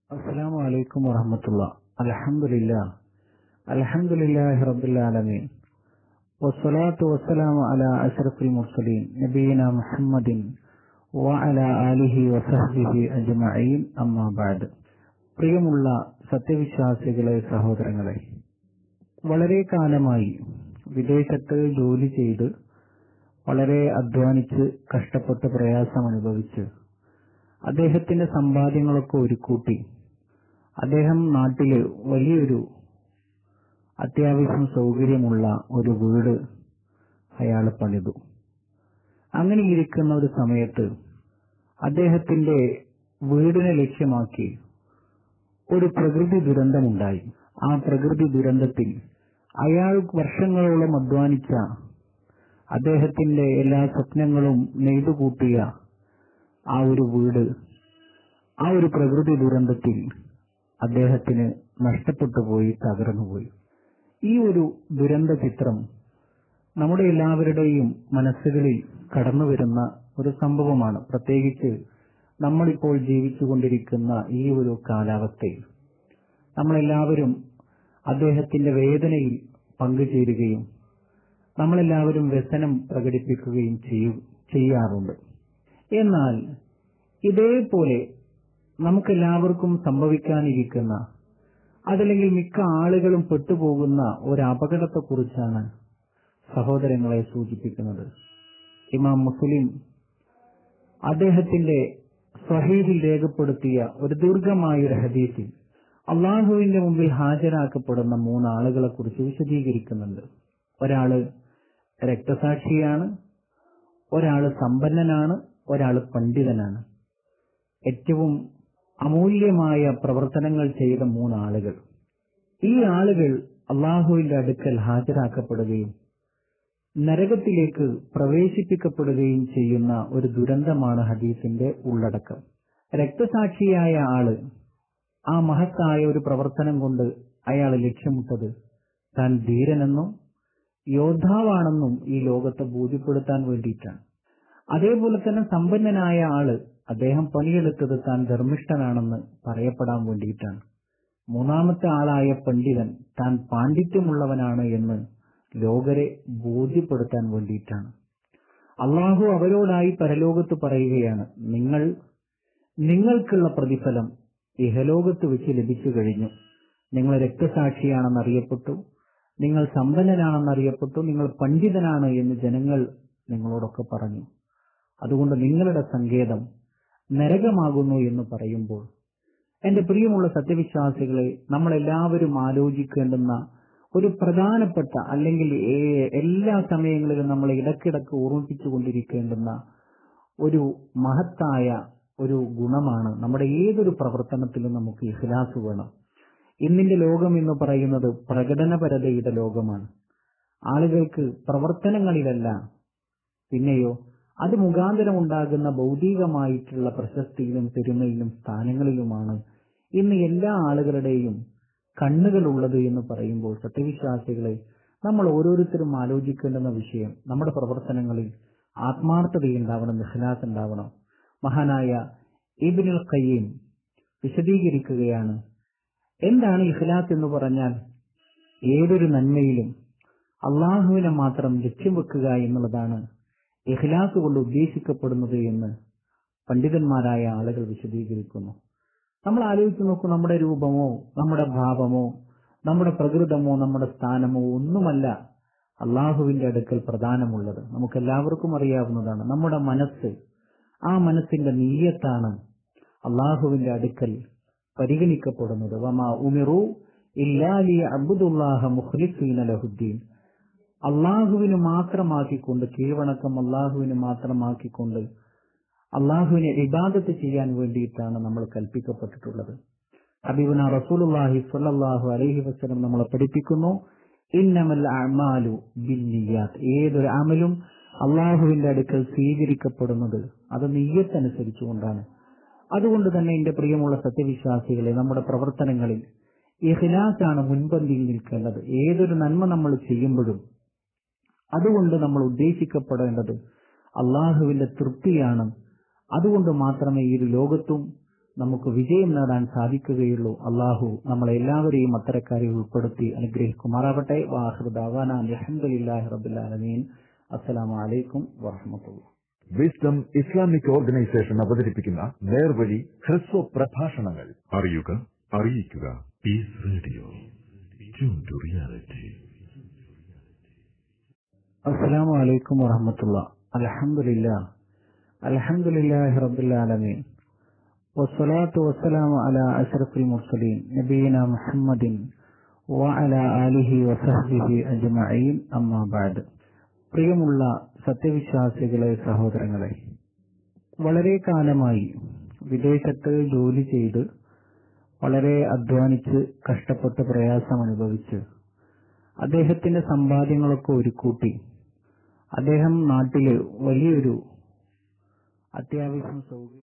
السلام عليكم ورحمة الله الحمد لله الحمد لله رب العالمين والصلاة والسلام على أشرف المرسلين نبينا محمد وعلى آله وصحبه أجمعين أما بعد പ്രിയമുള്ള സത്യവിശ്വാസികളെ സഹോദരങ്ങളെ വളരെ കാലമായി വിദേശത്ത് ജോലി ചെയ്ത് വളരെ അധ്വാനിച്ച് കഷ്ടപ്പെട്ട് പ്രയാസം അനുഭവിച്ച് അദ്ദേഹത്തിന്റെ സമ്പാദ്യങ്ങളൊക്കെ ഒരുക്കൂട്ടി അദ്ദേഹം നാട്ടില് വലിയൊരു അത്യാവശ്യം സൗകര്യമുള്ള ഒരു വീട് അയാൾ പണിതു അങ്ങനെ ഇരിക്കുന്ന ഒരു സമയത്ത് അദ്ദേഹത്തിന്റെ വീടിനെ ലക്ഷ്യമാക്കി ഒരു പ്രകൃതി ദുരന്തമുണ്ടായി ആ പ്രകൃതി ദുരന്തത്തിൽ അയാൾ വർഷങ്ങളോളം അധ്വാനിച്ച അദ്ദേഹത്തിന്റെ എല്ലാ സ്വപ്നങ്ങളും നെയ്തുകൂട്ടിയ ആ ഒരു വീട് ആ ഒരു പ്രകൃതി ദുരന്തത്തിൽ അദ്ദേഹത്തിന് നഷ്ടപ്പെട്ടു പോയി തകർന്നുപോയി ഈ ഒരു ദുരന്ത ചിത്രം നമ്മുടെ എല്ലാവരുടെയും മനസ്സുകളിൽ കടന്നു വരുന്ന ഒരു സംഭവമാണ് പ്രത്യേകിച്ച് നമ്മളിപ്പോൾ ജീവിച്ചുകൊണ്ടിരിക്കുന്ന ഈ ഒരു കാലാവസ്ഥയിൽ നമ്മളെല്ലാവരും അദ്ദേഹത്തിന്റെ വേദനയിൽ പങ്കുചേരുകയും നമ്മളെല്ലാവരും വ്യസനം പ്രകടിപ്പിക്കുകയും ചെയ്യും ചെയ്യാറുണ്ട് എന്നാൽ ഇതേപോലെ നമുക്കെല്ലാവർക്കും സംഭവിക്കാനിരിക്കുന്ന അതല്ലെങ്കിൽ മിക്ക ആളുകളും പെട്ടുപോകുന്ന ഒരു അപകടത്തെക്കുറിച്ചാണ് സഹോദരങ്ങളെ സൂചിപ്പിക്കുന്നത് ഇമാം മുസ്ലിം അദ്ദേഹത്തിന്റെ സ്വഹീഹിൽ രേഖപ്പെടുത്തിയ ഒരു ദീർഘമായ ഒരു ഹദീസിൽ അള്ളാഹുവിന്റെ മുമ്പിൽ ഹാജരാക്കപ്പെടുന്ന മൂന്നാളുകളെ കുറിച്ച് വിശദീകരിക്കുന്നുണ്ട് ഒരാള് രക്തസാക്ഷിയാണ് ഒരാള് സമ്പന്നനാണ് ഒരാള് പണ്ഡിതനാണ് ഏറ്റവും അമൂല്യമായ പ്രവർത്തനങ്ങൾ ചെയ്ത മൂന്നാളുകൾ ഈ ആളുകൾ അള്ളാഹുവിന്റെ അടുക്കൽ ഹാജരാക്കപ്പെടുകയും നരകത്തിലേക്ക് പ്രവേശിപ്പിക്കപ്പെടുകയും ചെയ്യുന്ന ഒരു ദുരന്തമാണ് ഹദീസിന്റെ ഉള്ളടക്കം രക്തസാക്ഷിയായ ആള് ആ മഹത്തായ ഒരു പ്രവർത്തനം കൊണ്ട് അയാൾ ലക്ഷ്യമിട്ടത് താൻ ധീരനെന്നും യോദ്ധാവാണെന്നും ഈ ലോകത്തെ ബോധ്യപ്പെടുത്താൻ വേണ്ടിയിട്ടാണ് അതേപോലെ തന്നെ സമ്പന്നനായ ആള് അദ്ദേഹം പണിയെടുത്തത് താൻ ധർമ്മിഷ്ഠനാണെന്ന് പറയപ്പെടാൻ വേണ്ടിയിട്ടാണ് മൂന്നാമത്തെ ആളായ പണ്ഡിതൻ താൻ പാണ്ഡിത്യമുള്ളവനാണ് എന്ന് ലോകരെ ബോധ്യപ്പെടുത്താൻ വേണ്ടിയിട്ടാണ് അള്ളാഹു അവരോടായി പരലോകത്ത് പറയുകയാണ് നിങ്ങൾ നിങ്ങൾക്കുള്ള പ്രതിഫലം ഇഹലോകത്ത് വെച്ച് ലഭിച്ചു കഴിഞ്ഞു നിങ്ങൾ രക്തസാക്ഷിയാണെന്ന് അറിയപ്പെട്ടു നിങ്ങൾ സമ്പന്നനാണെന്ന് അറിയപ്പെട്ടു നിങ്ങൾ പണ്ഡിതനാണ് എന്ന് ജനങ്ങൾ നിങ്ങളോടൊക്കെ പറഞ്ഞു അതുകൊണ്ട് നിങ്ങളുടെ സങ്കേതം നരകമാകുന്നു എന്ന് പറയുമ്പോൾ എന്റെ പ്രിയമുള്ള സത്യവിശ്വാസികളെ നമ്മളെല്ലാവരും ആലോചിക്കേണ്ടുന്ന ഒരു പ്രധാനപ്പെട്ട അല്ലെങ്കിൽ എല്ലാ സമയങ്ങളിലും നമ്മൾ ഇടക്കിടക്ക് ഓർമ്മിപ്പിച്ചുകൊണ്ടിരിക്കേണ്ടുന്ന ഒരു മഹത്തായ ഒരു ഗുണമാണ് നമ്മുടെ ഏതൊരു പ്രവർത്തനത്തിലും നമുക്ക് ഇഖ്ലാസ് വേണം ഇന്നിന്റെ ലോകം എന്ന് പറയുന്നത് പ്രകടനപരതയുടെ ലോകമാണ് ആളുകൾക്ക് പ്രവർത്തനങ്ങളിലല്ല പിന്നെയോ അത് മുഖാന്തരം ഉണ്ടാകുന്ന ഭൗതികമായിട്ടുള്ള പ്രശസ്തിയിലും പെരുമയിലും സ്ഥാനങ്ങളിലുമാണ് ഇന്ന് എല്ലാ ആളുകളുടെയും കണ്ണുകളുള്ളത് എന്ന് പറയുമ്പോൾ സത്യവിശ്വാസികളെ നമ്മൾ ഓരോരുത്തരും ആലോചിക്കേണ്ടുന്ന വിഷയം നമ്മുടെ പ്രവർത്തനങ്ങളിൽ ആത്മാർത്ഥതയുണ്ടാവണം നിഹലാസ് ഉണ്ടാവണം മഹാനായ ഇബിനുൽ ഖയ്യീം വിശദീകരിക്കുകയാണ് എന്താണ് ഇഖ്ലാസ് എന്ന് പറഞ്ഞാൽ ഏതൊരു നന്മയിലും അള്ളാഹുവിനെ മാത്രം ലക്ഷ്യം വെക്കുക എന്നുള്ളതാണ് ഇഖ്ലാസ് കൊണ്ട് ഉദ്ദേശിക്കപ്പെടുന്നത് എന്ന് പണ്ഡിതന്മാരായ ആളുകൾ വിശദീകരിക്കുന്നു നമ്മൾ ആലോചിച്ച് നോക്കൂ നമ്മുടെ രൂപമോ നമ്മുടെ ഭാവമോ നമ്മുടെ പ്രകൃതമോ നമ്മുടെ സ്ഥാനമോ ഒന്നുമല്ല അള്ളാഹുവിന്റെ അടുക്കൽ പ്രധാനമുള്ളത് നമുക്ക് എല്ലാവർക്കും അറിയാവുന്നതാണ് നമ്മുടെ മനസ്സ് ആ മനസ്സിന്റെ നീയത്താണ് അള്ളാഹുവിന്റെ അടുക്കൽ പരിഗണിക്കപ്പെടുന്നത് വമാ ഉമിറു ഇല്ലാലി അബ്ദുല്ലാഹ മുഖ്ലിസീന ലഹുദ്ദീൻ അള്ളാഹുവിന് മാത്രമാക്കിക്കൊണ്ട് കീഴ്വണക്കം അള്ളാഹുവിന് മാത്രമാക്കിക്കൊണ്ട് അള്ളാഹുവിനെ ഇബാദത്ത് ചെയ്യാൻ വേണ്ടിയിട്ടാണ് നമ്മൾ കൽപ്പിക്കപ്പെട്ടിട്ടുള്ളത് അബിബുന റസൂലുല്ലാഹി സ്വല്ലല്ലാഹു അലൈഹി വസല്ലം നമ്മളെ പഠിപ്പിക്കുന്നു ഇന്നമൽ അമാലു ബിന്നിയാത്ത് ഏതൊരു അമലും അള്ളാഹുവിന്റെ അടുക്കൽ സ്വീകരിക്കപ്പെടുന്നത് അത് നീയത്തനുസരിച്ചുകൊണ്ടാണ് അതുകൊണ്ട് തന്നെ എന്റെ പ്രിയമുള്ള സത്യവിശ്വാസികളെ നമ്മുടെ പ്രവർത്തനങ്ങളിൽ ഇഖ്ലാസാണ് മുൻപന്തിയിൽ നിൽക്കേണ്ടത് ഏതൊരു നന്മ നമ്മൾ ചെയ്യുമ്പോഴും അതുകൊണ്ട് നമ്മൾ ഉദ്ദേശിക്കപ്പെടേണ്ടത് അള്ളാഹുവിന്റെ തൃപ്തിയാണ് അതുകൊണ്ട് മാത്രമേ ഈ ഒരു ലോകത്തും നമുക്ക് വിജയം നേടാൻ സാധിക്കുകയുള്ളൂ അള്ളാഹു നമ്മളെ എല്ലാവരെയും അത്തരക്കാരെ ഉൾപ്പെടുത്തി അനുഗ്രഹിക്കുമാറാവട്ടെ വാഹൃദാവാന അലഹമുല്ലാഹി റബുലാലമീൻ അസ്സലാമു അലൈക്കും വറഹമത്തുള്ള വിസ്ഡം ഇസ്ലാമിക് ഓർഗനൈസേഷൻ അവതരിപ്പിക്കുന്ന നേർവഴി ഹ്രസ്വ പ്രഭാഷണങ്ങൾ അറിയുക അറിയിക്കുക peace radio tune to reality അസ്സലാമു അലൈക്കും വറഹമത്തുള്ള അൽഹംദുലില്ലാ അൽഹംദുലില്ലാഹി റബ്ബിൽ ആലമീൻ വസ്സലാത്തു വസ്സലാമു അലാ അഷ്റഫിൽ മുർസലീൻ നബീന മുഹമ്മദിൻ വഅല ആലിഹി വസഹ്ബിഹി അജ്മഈൻ അമ്മാ ബഅദ് പ്രിയമുള്ള സത്യവിശ്വാസികളെ സഹോദരങ്ങളെ വളരെ കാലമായി വിദേശത്ത് ജോലി ചെയ്ത് വളരെ അധ്വാനിച്ച് കഷ്ടപ്പെട്ട് പ്രയാസം അനുഭവിച്ച് അദ്ദേഹത്തിന്റെ സമ്പാദ്യങ്ങളൊക്കെ ഒരുക്കൂട്ടി അദ്ദേഹം നാട്ടില് വലിയൊരു അത്യാവശ്യം സൗകര്യം